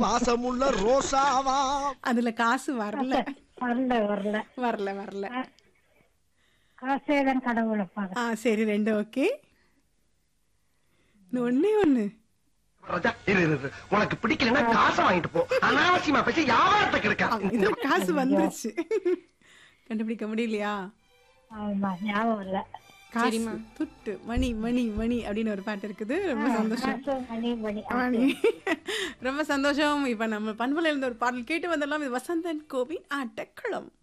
பாசமுள்ள ரோசாவா அதுல காசு வரல வரல வரல வரல வரல காசே தான் கடவுளை பார்க்க ஆ சரி ரெண்டு ஓகே ஒன்னே ஒண்ணு ராஜா, இரு, இரு, இரு. உனக்கு பிடிக்கலன்னா காசை வாங்கிட்டு போ அனாவசியமா பேசி வியாபாரத்தை கெடுக்க இதுல காசு வந்துருச்சு கண்டுபிடிக்க முடியலையா ஆமா ஞாபகம் இல்ல காசு துட்டு மணி மணி மணி அப்படின்னு ஒரு பாட்டு இருக்குது ரொம்ப சந்தோஷம் காசு, மணி மணி மணி ரொம்ப சந்தோஷம் இப்ப நம்ம பண்புல இருந்த ஒரு பாடல் கேட்டு வந்துடலாம் இது வசந்தன் கோவின் ஆட்டக்களம்